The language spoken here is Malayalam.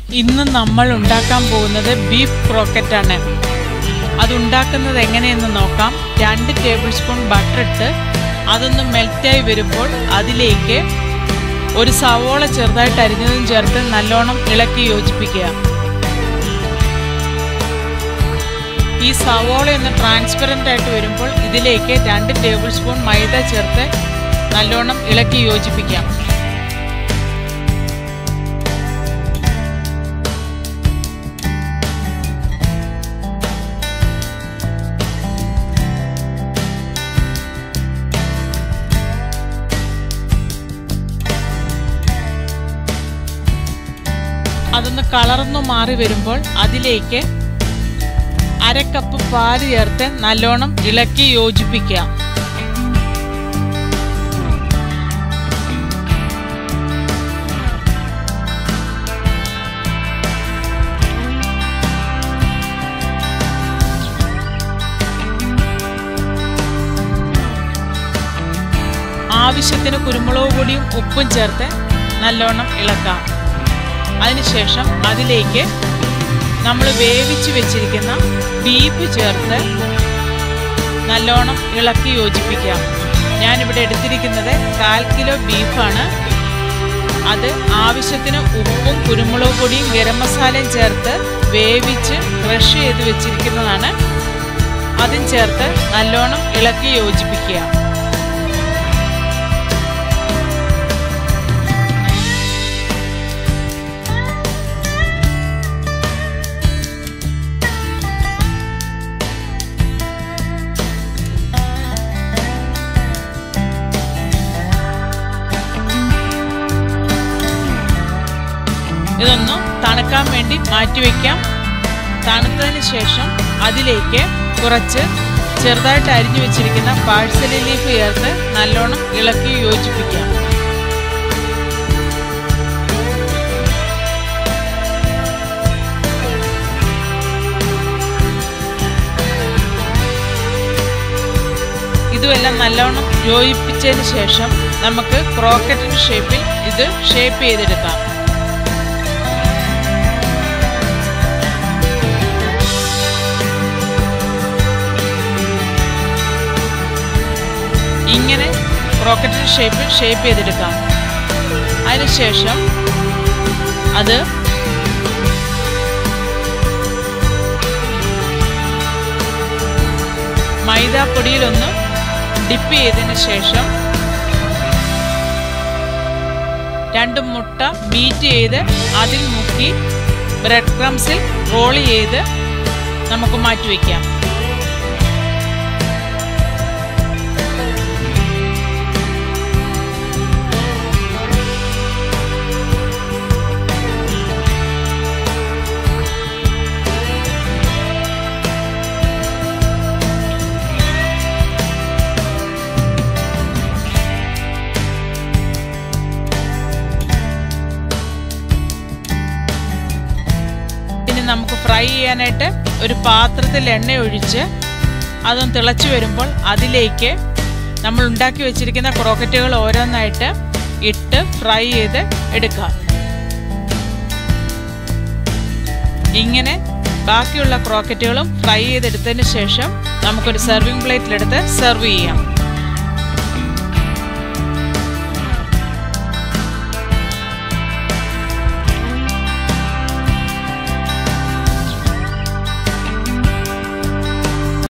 ഇന്ന് നമ്മൾ ഉണ്ടാക്കാൻ പോകുന്നത് ബീഫ് ക്രോക്കറ്റ് ആണ് അത് ഉണ്ടാക്കുന്നത് എങ്ങനെയെന്ന് നോക്കാം രണ്ട് ടേബിൾ സ്പൂൺ ബട്ടർ ഇട്ട് അതൊന്ന് മെൽറ്റായി വരുമ്പോൾ അതിലേക്ക് ഒരു സവോള ചെറുതായിട്ട് അരിഞ്ഞതും ചേർത്ത് നല്ലോണം ഇളക്കി യോജിപ്പിക്കുക ഈ സവോള ഒന്ന് ട്രാൻസ്പെറൻ്റ് ആയിട്ട് വരുമ്പോൾ ഇതിലേക്ക് രണ്ട് ടേബിൾ സ്പൂൺ മൈദ ചേർത്ത് നല്ലോണം ഇളക്കി യോജിപ്പിക്കാം അതൊന്ന് കളർന്നു മാറി വരുമ്പോൾ അതിലേക്ക് അര കപ്പ് പാല് ചേർത്ത് നല്ലോണം ഇളക്കി യോജിപ്പിക്കുക ആവശ്യത്തിന് കുരുമുളക് പൊടിയും ഉപ്പും ചേർത്ത് നല്ലോണം ഇളക്കാം അതിനുശേഷം അതിലേക്ക് നമ്മൾ വേവിച്ച് വെച്ചിരിക്കുന്ന ബീഫ് ചേർത്ത് നല്ലോണം ഇളക്കി യോജിപ്പിക്കാം ഞാനിവിടെ എടുത്തിരിക്കുന്നത് കാൽ കിലോ ബീഫാണ് അത് ആവശ്യത്തിന് ഉപ്പും കുരുമുളക് പൊടിയും ഗരം മസാലയും ചേർത്ത് വേവിച്ച് ക്രഷ് ചെയ്ത് വെച്ചിരിക്കുന്നതാണ് അതും ചേർത്ത് നല്ലോണം ഇളക്കി യോജിപ്പിക്കുക ഇതൊന്ന് തണുക്കാൻ വേണ്ടി മാറ്റിവെക്കാം തണുത്തതിന് ശേഷം അതിലേക്ക് കുറച്ച് ചെറുതായിട്ട് അരിഞ്ഞു വെച്ചിരിക്കുന്ന പാഴ്സലി ലീഫ് ചേർത്ത് നല്ലോണം ഇളക്കി യോജിപ്പിക്കാം ഇതുമെല്ലാം നല്ലോണം യോജിപ്പിച്ചതിന് ശേഷം നമുക്ക് ക്രോക്കറ്റിൻ്റെ ഷേപ്പിൽ ഇത് ഷേപ്പ് ചെയ്തെടുക്കാം ഇങ്ങനെ റോക്കറ്റിൻ്റെ ഷേപ്പ് ഷേപ്പ് ചെയ്തെടുക്കാം അതിനുശേഷം അത് മൈദാപ്പൊടിയിലൊന്ന് ഡിപ്പ് ചെയ്തതിന് ശേഷം രണ്ട് മുട്ട ബീറ്റ് ചെയ്ത് അതിൽ മുക്കി ബ്രെഡ് ക്രംസിൽ റോൾ ചെയ്ത് നമുക്ക് മാറ്റി വയ്ക്കാം ഇനി നമുക്ക് ഫ്രൈ ചെയ്യാനായിട്ട് ഒരു പാത്രത്തിൽ എണ്ണ ഒഴിച്ച് അതൊന്ന് തിളച്ചു വരുമ്പോൾ അതിലേക്ക് നമ്മൾ ഉണ്ടാക്കി വെച്ചിരിക്കുന്ന ക്രോക്കറ്റുകൾ ഓരോന്നായിട്ട് ഇട്ട് ഫ്രൈ ചെയ്ത് എടുക്കാം ഇങ്ങനെ ബാക്കിയുള്ള ക്രോക്കറ്റുകളും ഫ്രൈ ചെയ്തെടുത്തതിന് ശേഷം നമുക്കൊരു സെർവിങ് പ്ലേറ്റിലെടുത്ത് സെർവ് ചെയ്യാം